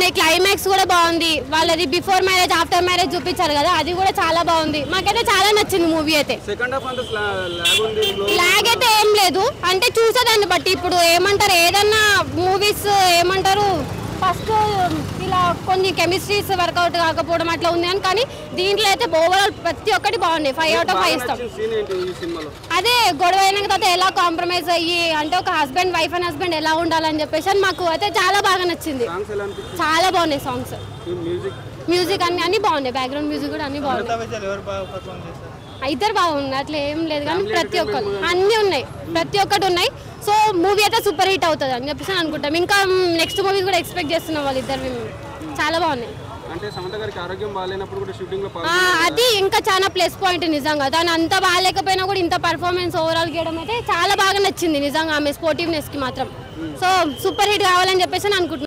climax కూడా బాగుంది వాళ్ళది బిఫోర్ మ్యారేజ్ ఆఫ్టర్ మ్యారేజ్ చూపించారు కదా అది కూడా చాలా బాగుంది మాకైతే చాలా నచ్చింది మూవీ అయితే సెకండ్ హాఫ్ అంతా లాగ్ ఉంది లో లాగ్ అయితే ఏం లేదు అంటే చూసేదాన్ని బట్టి ఇప్పుడు ఏమంటారు ఏదన్నా మూవీస్ ఏమంటారు ఫస్ట్ ఇలా కొన్ని కెమిస్ట్రీస్ వర్కౌట్ కాకపోవడం అట్లా ఉంది అని కానీ దీంట్లో అయితే ఓవరాల్ ప్రతి ఒక్కటి బాగుంది ఫైవ్ అవుట్ ఆఫ్ ఫైవ్ ఇస్తాం సీన్ ఏంటి ఈ సినిమాలో అదే గొడవ అయిన తర్వాత ఎలా కాంప్రమైజ్ అయ్యి అంటే ఒక హస్బెండ్ వైఫ్ అండ్ హస్బెండ్ ఎలా ఉండాలని చెప్పేసి అని మాకు అయితే చాలా బాగా నచ్చింది సాంగ్స్ ఎలా అనిపించింది చాలా బాగున్నాయి సాంగ్స్ మ్యూజిక్ మ్యూజిక్ అన్ని అన్ని బాగున్నాయి బ్యాక్గ్రౌండ్ మ్యూజిక్ కూడా అన్ని బాగున్నాయి అమితాబ్ బచ్చన్ ఎవరు బాగా పర్ఫామ్ చేశారు ఇద్దరు బాగుంది అట్లా ఏం లేదు కానీ ప్రతి ఒక్కరు అన్నీ ఉన్నాయి ప్రతి ఒక్కటి ఉన్నాయి సో మూవీ అయితే సూపర్ హిట్ అవుతుంది అని చెప్పేసి నేను అనుకుంటాం ఇంకా నెక్స్ట్ మూవీ కూడా ఎక్స్పెక్ట్ చేస్తున్నాం వాళ్ళు ఇద్దరు మేము చాలా బాగున్నాయి అంటే సమత గారికి ఆరోగ్యం బాగాలేనప్పుడు కూడా షూటింగ్ లో ఆ, పాల్గొన్నారు అది ఇంకా చాలా ప్లస్ పాయింట్ నిజంగా తను అంత బాగాలేకపోయినా కూడా ఇంత పర్ఫార్మెన్స్ ఓవరాల్ గీయడం అయితే చాలా బాగా నచ్చింది నిజంగా ఆమె స్పోర్టివ్నెస్ కి మాత్రం సో సూపర్ హిట్ కావాలని చెప్పేసి నేను అనుకుంటున్నాను